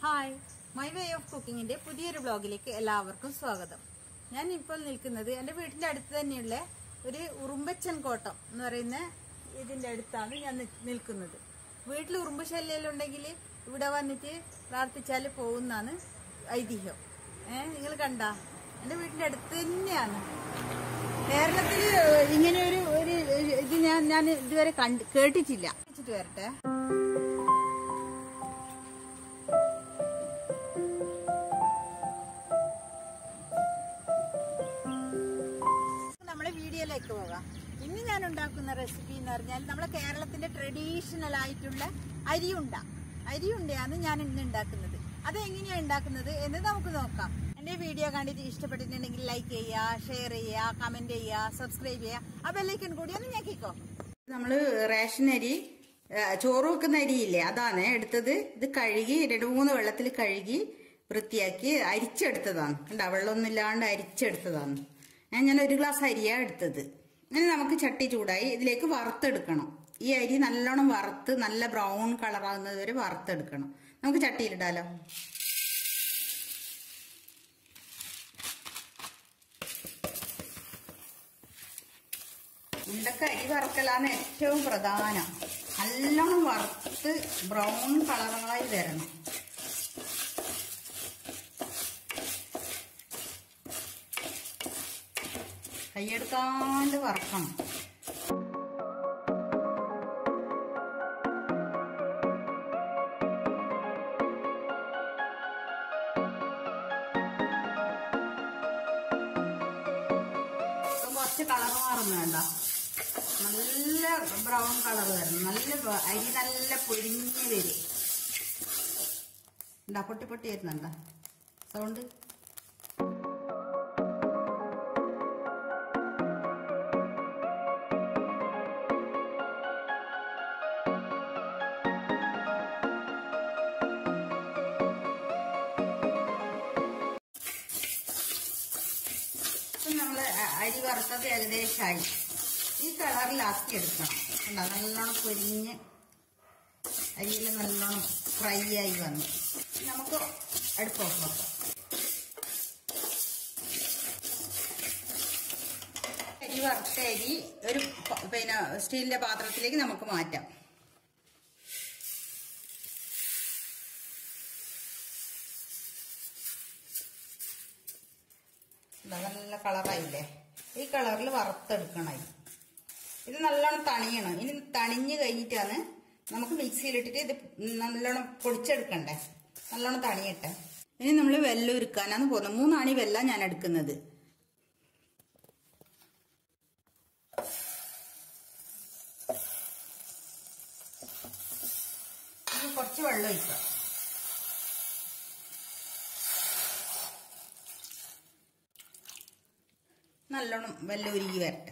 Hi my way of കുക്കിങ്ങിന്റെ പുതിയൊരു ബ്ലോഗിലേക്ക് എല്ലാവർക്കും സ്വാഗതം ഞാൻ ഇപ്പോൾ നിൽക്കുന്നത് എൻ്റെ വീട്ടിന്റെ അടുത്ത് തന്നെയുള്ള ഒരു ഉറുമ്പച്ചൻ കോട്ടം എന്ന് പറയുന്ന ഇതിന്റെ അടുത്താണ് ഞാൻ നി- നിൽക്കുന്നത് വീട്ടിൽ ഉറുമ്പ് ശല്യം ഉണ്ടെങ്കിൽ ഇവിടെ വന്നിട്ട് പ്രാർത്ഥിച്ചാൽ പോകുന്നാണ് ഐതിഹ്യം ഏഹ് നിങ്ങൾ കണ്ട എൻ്റെ വീട്ടിന്റെ അടുത്ത് തന്നെയാണ് കേരളത്തിൽ ഇങ്ങനെ ഒരു ഒരു ഇത് ഞാൻ ഞാൻ ഇതുവരെ കണ്ട് കേട്ടിട്ടില്ല വെച്ചിട്ട് വരട്ടെ നമ്മളെ വീഡിയോയിലേക്ക് പോകാം ഇന്ന് ഞാൻ ഉണ്ടാക്കുന്ന റെസിപ്പി എന്ന് പറഞ്ഞാൽ നമ്മളെ കേരളത്തിന്റെ ട്രഡീഷണൽ ആയിട്ടുള്ള അരിയുണ്ട അരിയുണ്ടയാണ് ഞാൻ ഇന്ന് ഉണ്ടാക്കുന്നത് അത് എങ്ങനെയാണ് ഉണ്ടാക്കുന്നത് എന്ന് നമുക്ക് നോക്കാം എന്റെ വീഡിയോ കണ്ടിട്ട് ഇഷ്ടപ്പെട്ടിട്ടുണ്ടെങ്കിൽ ലൈക്ക് ചെയ്യുക ഷെയർ ചെയ്യുക കമന്റ് ചെയ്യുക സബ്സ്ക്രൈബ് ചെയ്യുക ആ ബെല്ലൈക്കൺ കൂടി ഒന്ന് ഞെക്കിക്കോ നമ്മള് റേഷൻ അരി ആ, ചോറ് വെക്കുന്ന അരിയില്ലേ അതാണ് എടുത്തത് ഇത് കഴുകി രണ്ട് മൂന്ന് വെള്ളത്തിൽ കഴുകി വൃത്തിയാക്കി അരിച്ചെടുത്തതാണ് കണ്ടാ വെള്ളമൊന്നും ഇല്ലാണ്ട് അരിച്ചെടുത്തതാണ് ഞാൻ ഞാൻ ഒരു ഗ്ലാസ് അരിയാണ് എടുത്തത് ഇനി നമുക്ക് ചട്ടി ചൂടായി ഇതിലേക്ക് വറുത്തെടുക്കണം ഈ അരി നല്ലോണം വറുത്ത് നല്ല ബ്രൗൺ കളറാകുന്നത് വരെ വറുത്തെടുക്കണം നമുക്ക് ചട്ടിയിലിടാലോ ഉണ്ടക്ക അരി വറക്കലാണ് ഏറ്റവും പ്രധാനം നല്ലോണം വറുത്ത് ബ്രൗൺ കളറായി വരണം കൈയെടുക്കാണ്ട് വറക്കണം ഇപ്പം കുറച്ച് കളർ മാറുന്ന വേണ്ട നല്ല ബ്രൗൺ കളർ വരണം നല്ല ബ- അരി നല്ല പൊരിഞ്ഞ് വരും ഉണ്ടാ പൊട്ടി പൊട്ടി വരുന്നുണ്ട സൗണ്ട് ഇപ്പം നമ്മൾ അരി വറുത്തത് ഏകദേശമായി ഈ കളറിലാക്കി എടുക്കണം കണ്ടോ നല്ലോണം പൊരിഞ്ഞ് അരിയിൽ നല്ലോണം ഫ്രൈ ആയി വന്നു ഇനി നമുക്ക് അടുപ്പ് ഓഫ് ആക്കാം അരി വറുത്ത അരി ഒരു പ- പിന്നെ സ്റ്റീലിന്റെ പാത്രത്തിലേക്ക് നമുക്ക് മാറ്റാം ഇതാ നല്ല കളറായില്ലേ ഈ കളറിൽ വറുത്തെടുക്കണം ഇത് നല്ലോണം തണിയണം ഇനി തണിഞ്ഞ് കഴിഞ്ഞിട്ടാണ് നമുക്ക് മിക്സിയിലിട്ടിട്ട് ഇത് നല്ലോണം പൊടിച്ചെടുക്കണ്ടേ നല്ലോണം തണിയട്ടെ ഇനി നമ്മൾ വെല്ലം ഉരുക്കാനാണ് പോകുന്നത് മൂന്നാണി വെല്ല ഞാൻ എടുക്കുന്നത് ഇനി കുറച്ച് വെള്ളം ഒഴിക്കാം നല്ലോണം വെല്ലം ഉരുകി വരട്ടെ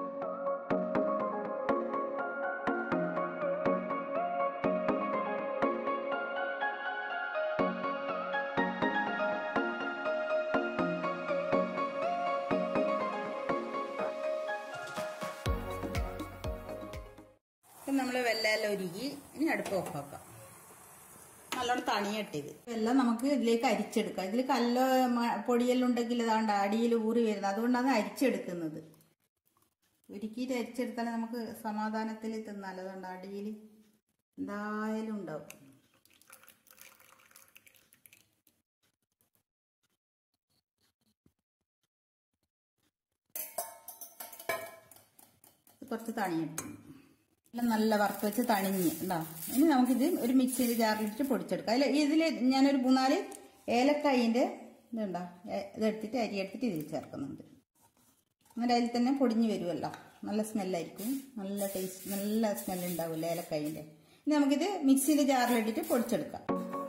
ഇപ്പം നമ്മൾ വെല്ലം ഉരുകി ഇനി അടുപ്പ് ഓഫാക്കാം നല്ലോണം തണിയട്ടെ ഇത് എല്ലാം നമുക്ക് ഇതിലേക്ക് അരിച്ചെടുക്കാം ഇതിൽ കല്ലോ മ- പൊടിയെല്ലാം ഉണ്ടെങ്കിൽ ഇതാണ്ട് അടിയിൽ ഊറി വരുന്നത് അതുകൊണ്ടാണ് അരിച്ചെടുക്കുന്നത് ഉരുക്കിയിട്ട് അരിച്ചെടുത്താൽ നമുക്ക് സമാധാനത്തിൽ തിന്നാലോ അതുകൊണ്ട് അടിയിൽ എന്തായാലും ഉണ്ടാവും ഇത് കുറച്ച് തണിയിട്ട് എല്ലാം നല്ല വറുത്ത് വെച്ച് തണിഞ്ഞ് ഉണ്ടാ ഇനി നമുക്കിത് ഒരു മിക്സിയിൽ ജാറിലിട്ട് പൊടിച്ചെടുക്കാം അതിൽ ഇതിൽ ഞാനൊരു മൂന്നാല് ഏലക്കായിൻ്റെ ഇതുണ്ടാ ഏ- ഇതെടുത്തിട്ട് അരി എടുത്തിട്ട് ഇതിൽ ചേർക്കുന്നുണ്ട് അങ്ങനെ അതിൽ തന്നെ പൊടിഞ്ഞ് വരുമല്ലോ നല്ല സ്മെല്ലായിരിക്കും നല്ല ടേസ്റ്റ് നല്ല സ്മെല്ല് ഉണ്ടാവില്ല ഏലക്കായിൻ്റെ ഇനി നമുക്കിത് മിക്സിയിൽ ജാറിലിട്ടിട്ട് പൊടിച്ചെടുക്കാം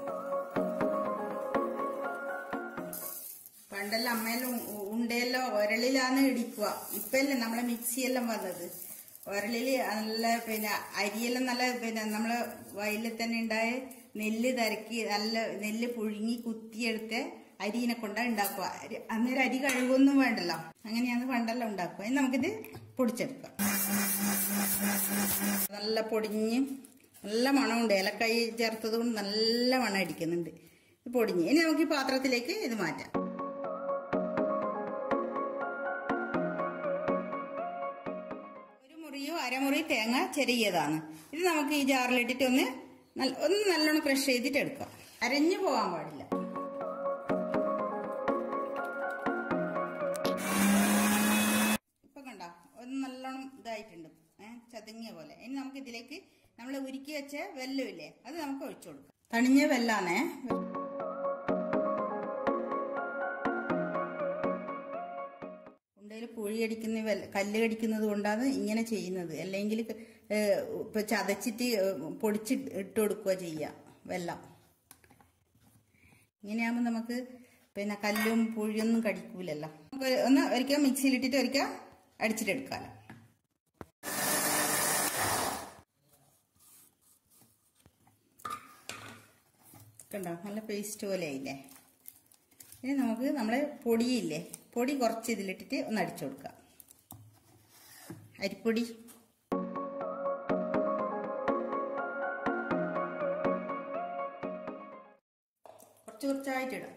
പണ്ടെല്ലാം അമ്മയെല്ലാം ഉ- ഉണ്ടയെല്ലാം ഒരളിലാണ് ഇടിക്കുക ഇപ്പല്ലേ നമ്മളെ മിക്സിയെല്ലാം വന്നത് ഒരളില് നല്ല പിന്നെ അരിയെല്ലാം നല്ല പിന്നെ നമ്മളെ വയലിൽ തന്നെ ഉണ്ടായ നെല്ല് തിരക്കി നല്ല നെല്ല് പുഴുങ്ങി കുത്തിയെടുത്ത് അരിനെ കൊണ്ടാ ഉണ്ടാക്കുക അരി- അന്നേരം അരി കഴുകൊന്നും വേണ്ടല്ലോ അങ്ങനെയാണ് പണ്ടെല്ലാം ഉണ്ടാക്കുക ഇനി നമുക്കിത് പൊടിച്ചെടുക്കാം നല്ല പൊടിഞ്ഞ് നല്ല മണമുണ്ട് ഏലക്കായി ചേർത്തത് കൊണ്ട് നല്ല മണം അടിക്കുന്നുണ്ട് ഇത് പൊടിഞ്ഞ് ഇനി നമുക്ക് ഈ പാത്രത്തിലേക്ക് ഇത് മാറ്റാം ഒരു മുറിയോ അരമുറി തേങ്ങ ചെറിയതാണ് ഇത് നമുക്ക് ഈ ജാറിലിട്ടിട്ട് ഒന്ന് നല്ല- ഒന്ന് നല്ലോണം ക്രഷ് ചെയ്തിട്ട് എടുക്കാം അരഞ്ഞു പോകാൻ പാടില്ല ഇപ്പൊ കണ്ട ഒന്ന് നല്ലോണം ഇതായിട്ടുണ്ട് ഏഹ് ചതുങ്ങിയ പോലെ ഇനി നമുക്ക് ഇതിലേക്ക് നമ്മൾ ഉരുക്കി വെച്ച വെല്ലമില്ലേ അത് നമുക്ക് ഒഴിച്ചു കൊടുക്കാം തണിഞ്ഞ വെല്ലാണേ ഉണ്ടയിൽ പുഴിയടിക്കുന്ന വെല്ല കല്ല് കടിക്കുന്നത് കൊണ്ടാണ് ഇങ്ങനെ ചെയ്യുന്നത് അല്ലെങ്കിൽ ഏഹ്, ഇപ്പൊ ചതച്ചിട്ട് ഏഹ്, പൊടിച്ച് ഇട്ട് കൊടുക്കുക ചെയ്യുക വെള്ളം ഇങ്ങനെയാകുമ്പോൾ നമുക്ക് പിന്നെ കല്ലും പുഴിയൊന്നും കടിക്കൂലല്ലോ നമുക്ക് ഒന്ന് ഒരിക്കൽ മിക്സിയിലിട്ടിട്ട് ഒരിക്കൽ അടിച്ചിട്ടെടുക്കാലോ കണ്ടോ നല്ല പേസ്റ്റ് പോലെ ആയില്ലേ ഇനി നമുക്ക് നമ്മളെ പൊടിയില്ലേ പൊടി കുറച്ച് ഇതിലിട്ടിട്ട് ഒന്ന് അടിച്ചു കൊടുക്കാം അരിപ്പൊടി കുറച്ച് കുറച്ചായിട്ടിടാം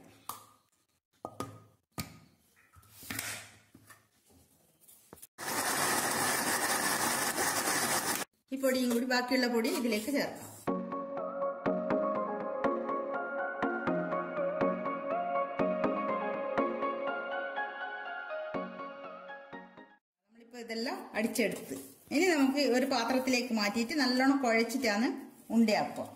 ഈ പൊടിയും കൂടി ബാക്കിയുള്ള പൊടി ഇതിലേക്ക് ചേർക്കാം നമ്മളിപ്പോ ഇതെല്ലാം അടിച്ചെടുത്ത് ഇനി നമുക്ക് ഒരു പാത്രത്തിലേക്ക് മാറ്റിയിട്ട് നല്ലോണം കുഴച്ചിട്ടാണ് ഉണ്ടയപ്പം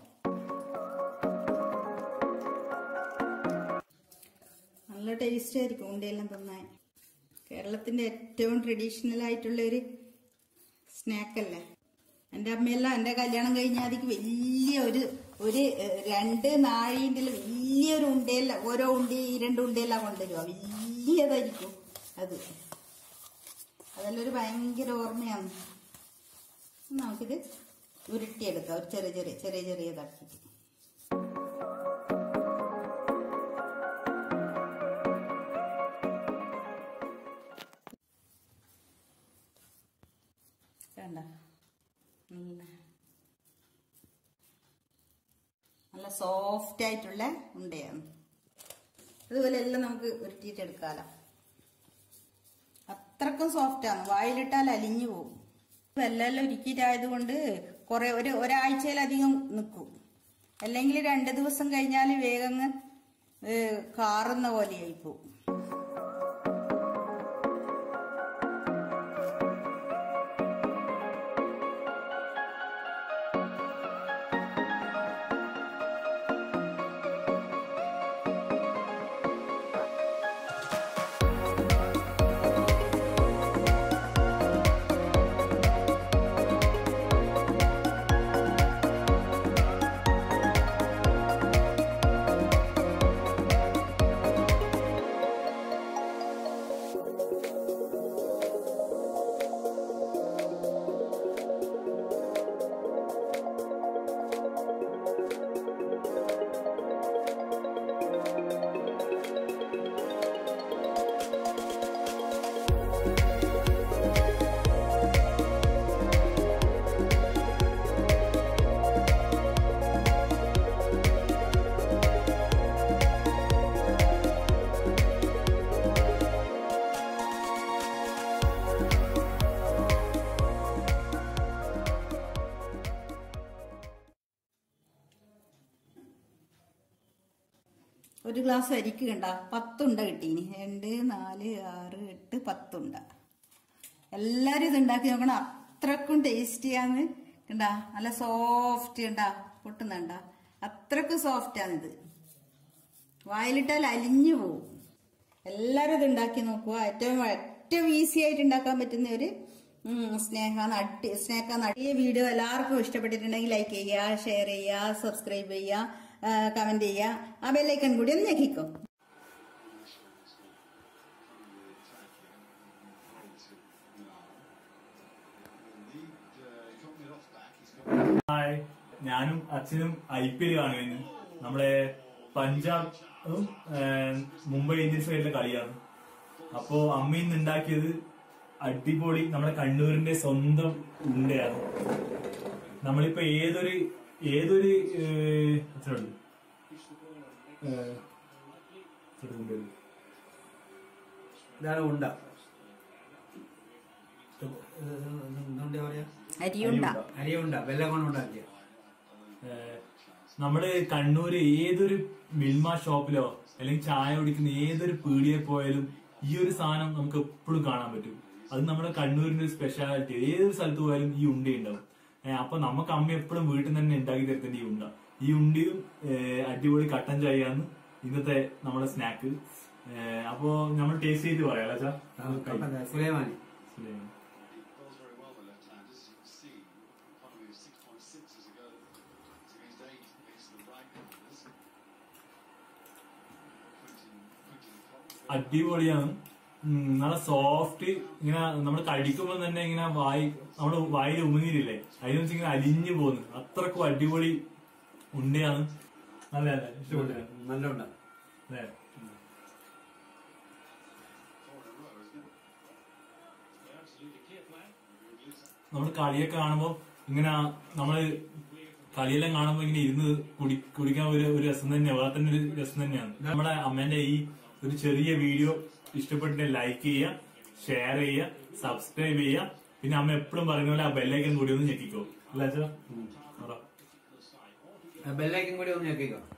നല്ല ടേസ്റ്റ് ആയിരിക്കും ഉണ്ടയെല്ലാം തിന്നാൻ കേരളത്തിന്റെ ഏറ്റവും ട്രഡീഷണൽ ആയിട്ടുള്ള ഒരു സ്നാക്കല്ലേ എൻ്റെ അമ്മയെല്ലാം എൻ്റെ കല്യാണം കഴിഞ്ഞാൽ അതിക്ക് വലിയ ഒരു ഒരു ഏഹ്, രണ്ട് നാഴീൻ്റെ വലിയൊരു ഉണ്ടയല്ല ഓരോ ഉണ്ടി ഈ രണ്ട് ഉണ്ടയെല്ലാം കൊണ്ടുവരുക വലിയതായിരിക്കും അത് അതെല്ലാം ഒരു ഭയങ്കര ഓർമ്മയാണ് നമുക്കിത് ഉരുട്ടിയെടുക്കാം ഒരു ചെറിയ ചെറിയ ചെറിയ ചെറിയതാക്കിയിട്ട് കണ്ട നല്ല നല്ല സോഫ്റ്റ് ആയിട്ടുള്ള ഉണ്ടയാണ് അതുപോലെ എല്ലാം നമുക്ക് ഉരുട്ടിയിട്ടെടുക്കാലോ അത്രക്കും സോഫ്റ്റാണ് വായിലിട്ടാൽ അലിഞ്ഞു പോകും വെല്ലെല്ലാം ഉരുക്കിയിട്ടായത് കൊണ്ട് കുറെ ഒരു ഒരാഴ്ചയിലധികം നിൽക്കും അല്ലെങ്കിൽ രണ്ട് ദിവസം കഴിഞ്ഞാൽ വേഗം അങ്ങ്, ഏ, കാറുന്ന പോലെയായി പോകും ഒരു ഗ്ലാസ് അരിക്ക് കണ്ട പത്തുണ്ട കിട്ടീനി രണ്ട് നാല് ആറ് എട്ട് പത്തുണ്ട എല്ലാരും ഇത് ഉണ്ടാക്കി നോക്കണം അത്രക്കും ടേസ്റ്റിയാന്ന് കണ്ട നല്ല സോഫ്റ്റ് കണ്ട പൊട്ടുന്നുണ്ട അത്രക്കും സോഫ്റ്റാണിത് വായിലിട്ടാൽ അലിഞ്ഞു പോവും എല്ലാരും ഇത് ഉണ്ടാക്കി നോക്കുക ഏറ്റവും ഏറ്റവും ഈസി ആയിട്ട് ഉണ്ടാക്കാൻ പറ്റുന്ന ഒരു സ്നേഹാന്ന് അടി സ്നേഹാന്ന് അടിയ വീഡിയോ എല്ലാവർക്കും ഇഷ്ടപ്പെട്ടിട്ടുണ്ടെങ്കിൽ ലൈക്ക് ചെയ്യുക ഷെയർ ചെയ്യുക സബ്സ്ക്രൈബ് ചെയ്യുക കമന്റ് ചെയ്യുക ആ ബെല്ലൈക്കൺ കൂടി ഒന്ന് ഞെക്കിക്കോ ഹായ് ഞാനും അച്ഛനും ഐ പി എൽ കാണുകയാണ് നമ്മളെ പഞ്ചാബും ഏഹ്, മുംബൈ ഇന്ത്യൻസ് ആയിട്ടുള്ള കളിയാണ് അപ്പോ അമ്മ ഇന്ന് ഉണ്ടാക്കിയത് അടിപൊളി നമ്മുടെ കണ്ണൂരിന്റെ സ്വന്തം ഉണ്ടയാണ് നമ്മളിപ്പോ ഏതൊരു ഏതൊരു ഏഹ്, എത്രയുണ്ട് ഏഹ്, എടുക്കേണ്ടി വരും. ഇതാണ് ഉണ്ട എന്താ പറയാ അരിയുണ്ട അരിയുണ്ട വെള്ളം കൊണ്ട് ഉണ്ടാക്കിയ ഏഹ്, നമ്മള് കണ്ണൂര് ഏതൊരു മിൽമ ഷോപ്പിലോ അല്ലെങ്കിൽ ചായ കുടിക്കുന്ന ഏതൊരു പീടിയെ പോയാലും ഈ ഒരു സാധനം നമുക്ക് എപ്പോഴും കാണാൻ പറ്റും അത് നമ്മുടെ കണ്ണൂരിന്റെ ഒരു സ്പെഷ്യാലിറ്റി ഏതൊരു സ്ഥലത്ത് പോയാലും ഈ ഉണ്ട ഉണ്ടാവും ഏഹ്, അപ്പൊ നമുക്ക് അമ്മ എപ്പോഴും വീട്ടിൽ നിന്ന് തന്നെ ഉണ്ടാക്കി തരുന്നുണ്ട് ഈ ഉണ്ട ഈ ഉണ്ടിയും ഏഹ്, അടിപൊളി കട്ടൻ ചായയാണ് ഇന്നത്തെ നമ്മുടെ സ്നാക്ക് അപ്പോ നമ്മൾ ടേസ്റ്റ് ചെയ്ത് പറയാം അല്ലേ ചാ സുലൈമാനി സുലൈമാൻ. അടിപൊളിയാണ് ഉം, നല്ല സോഫ്റ്റ് ഇങ്ങനെ നമ്മൾ കടിക്കുമ്പോൾ തന്നെ ഇങ്ങനെ വായി നമ്മുടെ വായിൽ ഉമിനീരില്ലേ അതിന് വെച്ച് ഇങ്ങനെ അലിഞ്ഞു പോകുന്നു അത്രക്കും അടിപൊളി ഉണ്ടയാണ് അതെ അതെ ഇഷ്ടപ്പെട്ടു നല്ല ഉണ്ട അതെ നമ്മൾ കളിയൊക്കെ കാണുമ്പോ ഇങ്ങനെ നമ്മള് കളിയെല്ലാം കാണുമ്പോ ഇങ്ങനെ ഇരുന്ന് കുടി കുടിക്കാൻ ഒരു ഒരു രസം തന്നെയാണ് വേറെ തന്നെ ഒരു രസം തന്നെയാണ് നമ്മുടെ അമ്മേന്റെ ഈ ഒരു ചെറിയ വീഡിയോ ഇഷ്ടപ്പെട്ടിട്ട് ലൈക്ക് ചെയ്യുക ഷെയർ ചെയ്യുക സബ്സ്ക്രൈബ് ചെയ്യുക പിന്നെ അമ്മ എപ്പോഴും പറയുന്ന പോലെ ആ ബെല്ലൈക്കൻ കൂടി ഒന്ന് ഞെക്കിക്കോ അല്ല അച്ഛാ പറ ബെല്ലൈക്കും കൂടി ഒന്ന് ഞെക്കിക്കോ